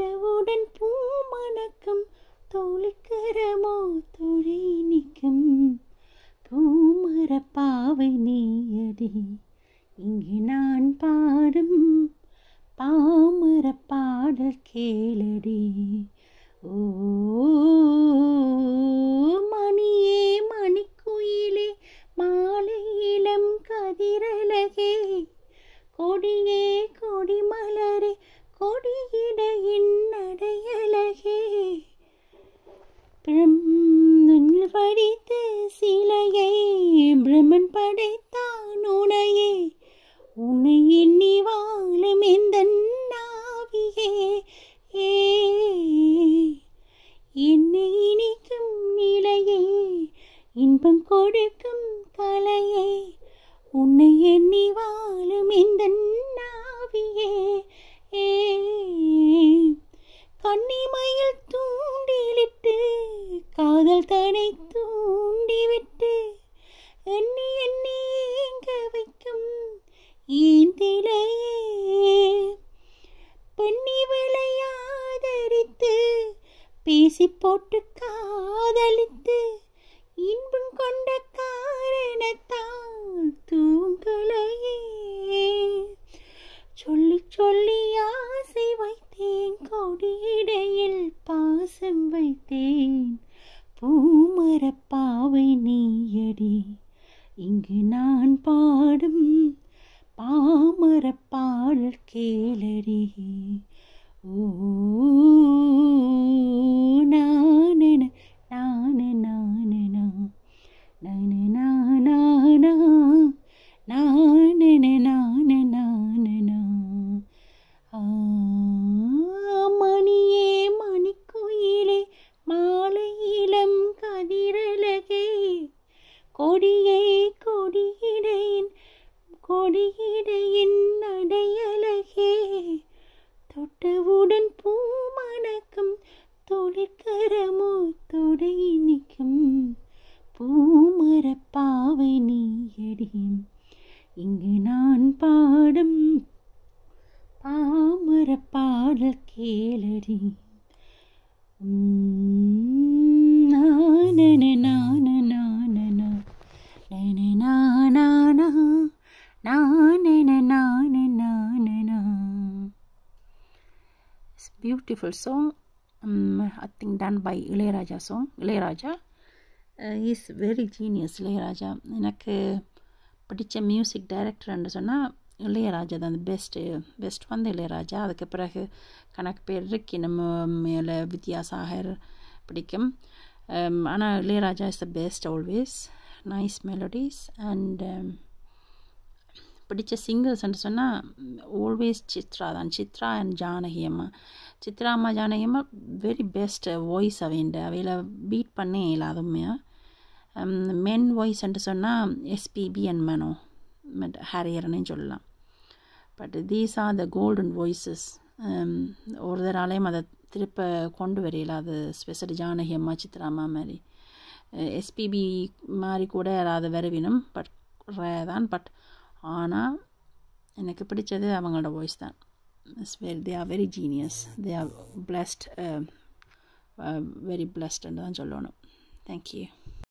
தொட்டவுடன் பூமணக்கம் தோழிக்கரமோ தொழி நிற்கும் பூமரப்பாவை நீயடி இங்கு நான் பாடும் பாமர பாடல் கேளடி ஓ மணியே மணிக்குயிலே மாலை இளம் கதிரழகே கொடியே கொடிமலரே கொடியிடையின் நடையழகே பிரம்மன் படித்த சிலையை பிரம்மன் படைத்தான் உனையே உன்னை எண்ணி வாழும் எந்த நாவியே ஏ என்னை இனிக்கும் நிலையே இன்பம் கொடுக்கும் கலையே உன்னை எண்ணி வாழும் இந்த நாவியே ஏ கன்னிமையில் தூண்டிலிட்டு காதல் தனை தூண்டிவிட்டு எண்ணி எண்ணி ஏங்க வைக்கும் ஏந்திலையே பெண்ணி விளையாதரித்து பேசி போட்டு காதலித்து இன்பம் கொண்ட காரணத்தால் தூங்கலையே சொல்லி சொல்லி ஆசை வைத்தேன் கொடியிடையில் பாசம் வைத்தேன் பூமரப்பாவை நீயடி இங்கு நான் பாடும் பாமர பாடல் கேளடி ஓ நானன நான நானனா நான நானா நானன நான நானனா ஆ, மணியே மணிக்குயிலே மாலை இளம் கதிரழகே கொடியே கொடியிடையின் கொடியிடையின் நடையழகே தொட்டவுடன் பூமணக்கம் தொழிற்கரமோ தொடை நிற்கும் பூமரப்பாவை நீயடி இங்கு நான் பாடும் பாமர பாடல் கேளடி உம், நானன நான நானனா, நனனா நானா, நானன நான நானனா. It's a beautiful song. Um, I think done by Ilayaraja song. Ilayaraja uh, is very genius. Ilayaraja எனக்கு பிடிச்ச மியூசிக் டைரக்டர்னு சொன்னால் இளையராஜா தான் பெஸ்ட்டு பெஸ்ட் வந்து இளையராஜா அதுக்கு பிறகு கணக்கு பேர் இருக்கு நம்ம மேலே வித்யாசாகர் பிடிக்கும் ஆனால் Ilaiyaraaja is the best always nice melodies and பிடிச்ச சிங்கர்ஸ்ன்னு சொன்னால் ஆல்வேஸ் சித்ரா தான் சித்ரா அண்ட் ஜானகி அம்மா சித்ரா அம்மா ஜானகி அம்மா வெரி பெஸ்ட் வாய்ஸ் அவைண்ட அவையில் பீட் பண்ணே இல்லாதுமையா மென் வாய்ஸ்ன்ட்டு சொன்னால் எஸ்பிபி அண்ட் மனோ பட் ஹேரியர்னே சொல்லலாம் but these are the golden voices ஒரு தராலையும் அதை திருப்ப கொண்டு வரையில அது ஸ்பெஷல் ஜானகி அம்மா சித்ரா அம்மா மாதிரி எஸ்பிபி மாதிரி கூட யாராவது வரவினும் பட் ரே தான் பட் ஆனால் எனக்கு பிடிச்சது அவங்களோட வாய்ஸ் தான் it's very they are very genius they are blessed very பிளஸ்ட்ன்னு தான் சொல்லணும் தேங்க்யூ